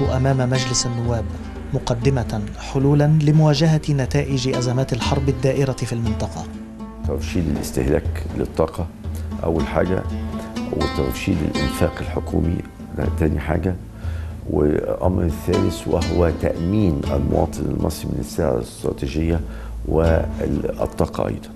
أمام مجلس النواب مقدمة حلولا لمواجهة نتائج أزمات الحرب الدائرة في المنطقة ترشيد الاستهلاك للطاقة أول حاجة وترشيد الإنفاق الحكومي ده تاني حاجة والأمر الثالث وهو تأمين المواطن المصري من السلع الاستراتيجية والطاقة أيضا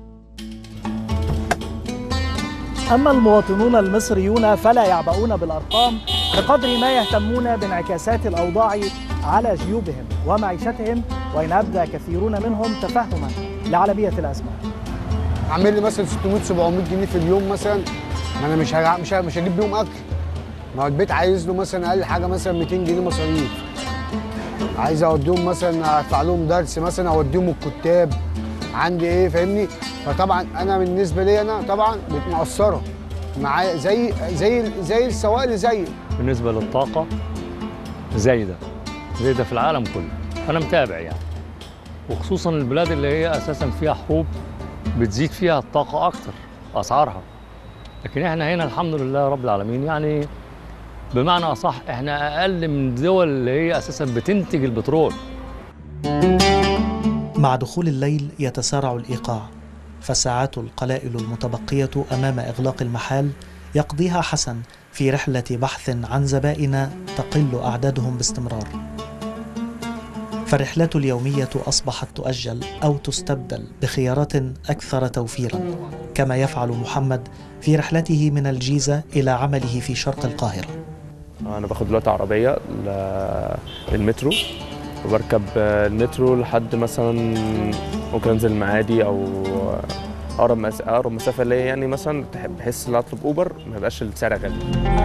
أما المواطنون المصريون فلا يعبؤون بالأرقام بقدر ما يهتمون بانعكاسات الأوضاع على جيوبهم ومعيشتهم وإن أبدى كثيرون منهم تفهما لعلبية الأزمة عامل لي مثلا 600 700 جنيه في اليوم مثلا ما انا مش هجع... مش ه... مش هجيب بيهم اكل ما هو البيت عايز له مثلا اقل حاجه مثلا 200 جنيه مصاريف عايز اوديهم مثلا ادفع لهم درس مثلا اوديهم الكتاب عندي ايه فاهمني فطبعا انا بالنسبه لي انا طبعا مقصره معايا زي زي زي السواق اللي زيي بالنسبه للطاقه زايده زايده في العالم كله انا متابع يعني وخصوصا البلاد اللي هي اساسا فيها حروب بتزيد فيها الطاقه اكتر اسعارها لكن احنا هنا الحمد لله رب العالمين يعني بمعنى اصح احنا اقل من الدول اللي هي اساسا بتنتج البترول مع دخول الليل يتسارع الايقاع فالساعات القلائل المتبقيه امام اغلاق المحال يقضيها حسن في رحله بحث عن زبائن تقل اعدادهم باستمرار فالرحلات اليوميه اصبحت تؤجل او تستبدل بخيارات اكثر توفيرا كما يفعل محمد في رحلته من الجيزه الى عمله في شرق القاهره انا باخد دلوقتي عربيه للمترو وبركب المترو لحد مثلا ممكن انزل المعادي او اقرب مس... اقرب مسافه ليا يعني مثلا بحس ان اطلب اوبر ما يبقاش السعر غالي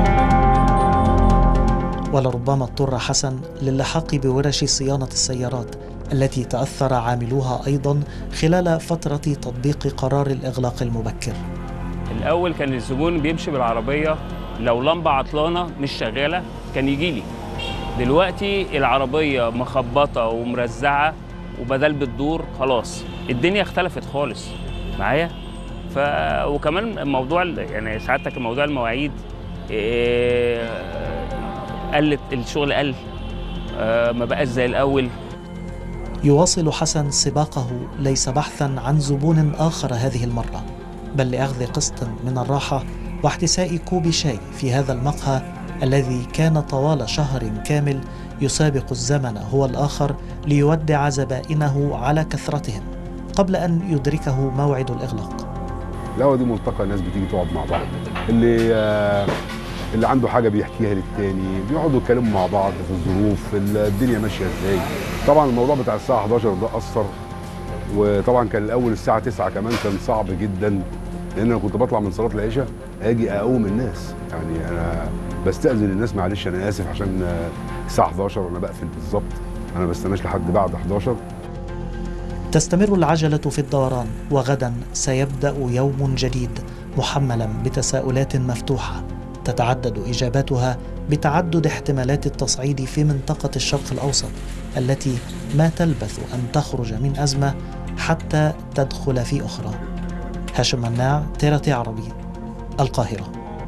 ولربما اضطر حسن للحاق بورش صيانه السيارات التي تاثر عاملوها ايضا خلال فتره تطبيق قرار الاغلاق المبكر الاول كان الزبون بيمشي بالعربيه لو لمبه عطلانه مش شغاله كان يجي لي دلوقتي العربيه مخبطه ومرزعه وبدل بتدور خلاص الدنيا اختلفت خالص معايا ف وكمان موضوع يعني سعادتك موضوع المواعيد إيه... قلت الشغل قل آه ما بقاش زي الاول يواصل حسن سباقه ليس بحثا عن زبون اخر هذه المره بل لاخذ قسط من الراحه واحتساء كوب شاي في هذا المقهى الذي كان طوال شهر كامل يسابق الزمن هو الاخر ليودع زبائنه على كثرتهم قبل ان يدركه موعد الاغلاق. القهوه دي ملتقى ناس بتيجي تقعد مع بعض اللي آه اللي عنده حاجه بيحكيها للتاني بيقعدوا يتكلموا مع بعض في الظروف الدنيا ماشيه ازاي طبعا الموضوع بتاع الساعه 11 ده اثر وطبعا كان الاول الساعه 9 كمان كان صعب جدا لان انا كنت بطلع من صلاه العشاء اجي اقوم الناس يعني انا بستاذن الناس معلش انا اسف عشان الساعه 11 وانا بقفل بالظبط انا ما بستناش لحد بعد 11 تستمر العجله في الدوران وغدا سيبدا يوم جديد محملا بتساؤلات مفتوحه تتعدد اجاباتها بتعدد احتمالات التصعيد في منطقه الشرق الاوسط التي ما تلبث ان تخرج من ازمه حتى تدخل في اخرى. هاشم مناع تيرتي عربي القاهره.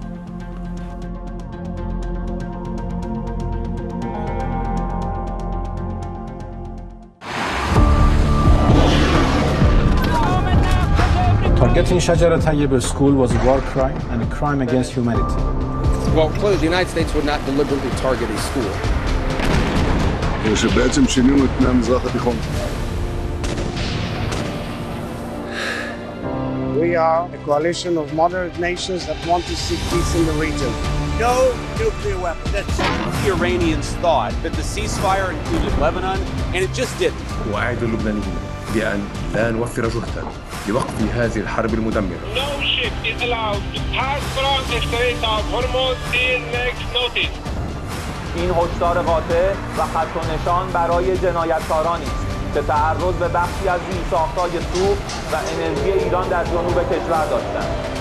Targeting Shajara Tayyib school was a war crime and a crime against humanity. Well, clearly the United States would not deliberately target a school. שבעצם שינינו את פני המזרח התיכון. We are a coalition of moderate nations that want to seek peace in the region. No nuclear weapon. That's the Iranians thought that the ceasefire included Lebanon, and it just didn't. وأعد اللبنانيين بأن لا نوفر جهدا لوقف هذه الحرب المدمرة. No ship is allowed to pass from the Strait of Hormuz till next notice. این هشدار قاطع و خط و نشان برای جنایتکارانی است که تعرض به بخشی از زیرساختهای سوخت و انرژی ایران در جنوب کشور داشتند